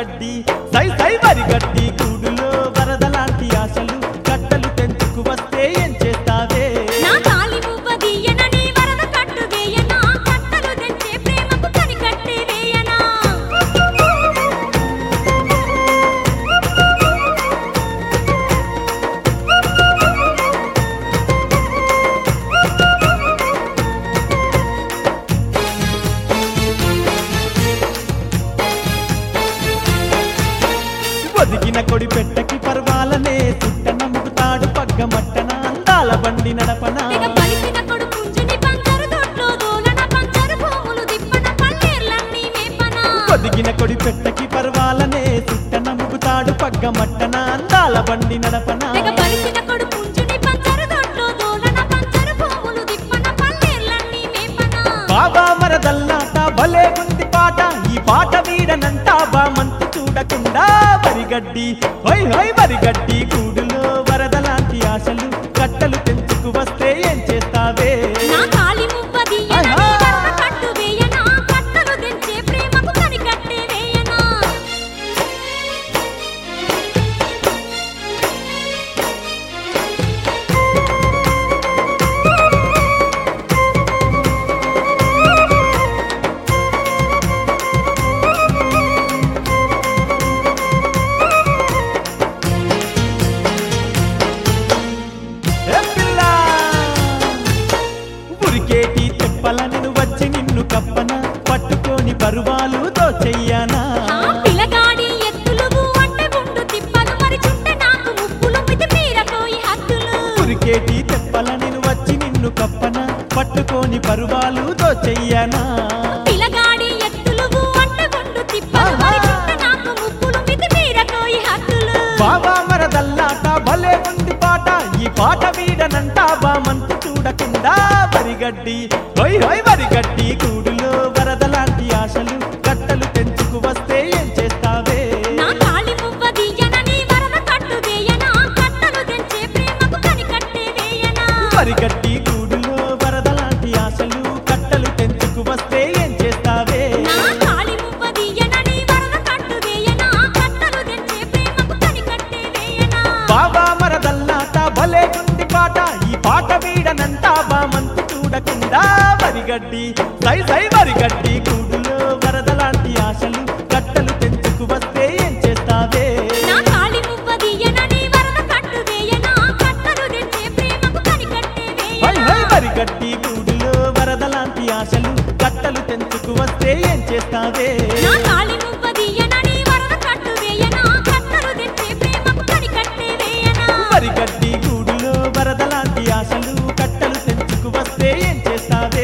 వరిగడ్డి సై సై వరిగడ్డి కూడులో వరద లాంటి ఆశలు కట్టలు తెంచుకు వస్తే ఏం చేస్తావే నా కాలి మువ్వ దియ్యనని వరద కట్టు వేయనా కట్టలు తెంచే ప్రేమకు కనికట్టే వేయనా ఒదిగిన కొడి పెట్టకి పర్వాలనే సుట్ట నమ్ముతాడు పగ్గమట్టన అందాల బండి నడపన తెగ పలికిన కొడు పుంజుని బంగారు దొడ్లో దోలన పంచరు భూములు దిప్పన పన్నీర్లన్నీ మేపన ఒదిగిన కొడి పెట్టకి పర్వాలనే సుట్ట నమ్ముతాడు పగ్గమట్టన అందాల బండి నడపన తెగ పలికిన కొడు పుంజుని పంచరు దొడ్లో దోలన పంచరు భూములు దిప్పన పన్నీర్లన్నీ మేపన బాబా మరదల్లాట భలే ఉంది పాట ఈ పాట వీడనంట బామంతు చూడకుండా వరిగడ్డి హొయ్ హొయ్ వరిగడ్డి కూడులో వరద లాంటి ఆశలు కట్టలు తెంచుకు వస్తే ఏం చేస్తావే నా కాలి మువ్వ దియ్యనని వరద కట్టు వేయనా కట్టలు తెంచే ప్రేమకు కనికట్టే వేయనా ఏ పిల్లా! ఉరికేటి తెప్పల నేను వచ్చి నిన్ను కప్పన పట్టుకొని పరువాలు దోచెయ్యానా ఆ పిలగాడి ఎత్తులు అంటే గుండు తిప్పలు మరి చుట్టే నాకు ముప్పులు మితి మీరపోయి హద్దులు ఉరికేటి తెప్పల నేను వచ్చి నిన్ను కప్పన పట్టుకొని పరువాలు దోచెయ్యానా పిలగాడి ఎత్తులు అంటే గుండు తిప్పలు మరి చుట్టే నాకు ముప్పులు మితి మీరపోయి హద్దులు బాబా మరదల్లాట భలే ఉంది పాట ఈ పాట వీడనంట బామంతు చూడకుండా వరిగడ్డి హొయ్ హొయ్ వరిగడ్డి కూడులో వరద లాంటి ఆశలు కట్టలు తెంచుకు వస్తే ఏం చేస్తావే నా కాలి మువ్వ దియ్యనని వరద కట్టు వేయనా కట్టలు తెంచే ప్రేమకు కనికట్టే వేయనా వరిగడ్డి కూడులో వరద లాంటి ఆశలు కట్టలు తెంచుకు వస్తే ఏం చేస్తావే నా కాలి మువ్వ దియ్యనని వరద కట్టు వేయనా కట్టలు తెంచే ప్రేమకు కనికట్టే వేయనా బాబా మరదల్లాట భలే ఉంది పాట ఈ పాట వీడనంట బామంతు చూడకుండా వరిగడ్డి సై సై వరిగడ్డి కూడులో వరద లాంటి ఆశలు కట్టలు తెంచుకు వస్తే ఏం చేస్తావే నా కాలి మువ్వ దియ్యనని వరద కట్టు వేయనా కట్టలు తెంచే ప్రేమకు కనికట్టే హై వేయనా హై వరిగడ్డి కూడులో వరద లాంటి ఆశలు కట్టలు తెంచుకు వస్తే ఏం చేస్తావే నా కాలి మువ్వ దియ్యనని వరద కట్టు వేయనా కట్టలు తెంచే ప్రేమకు కనికట్టే వేయనా వరిగడ్డి గూడులో వరద లాంటి ఆశలు కట్టలు తెంచుకు వస్తే ఏం చేస్తావే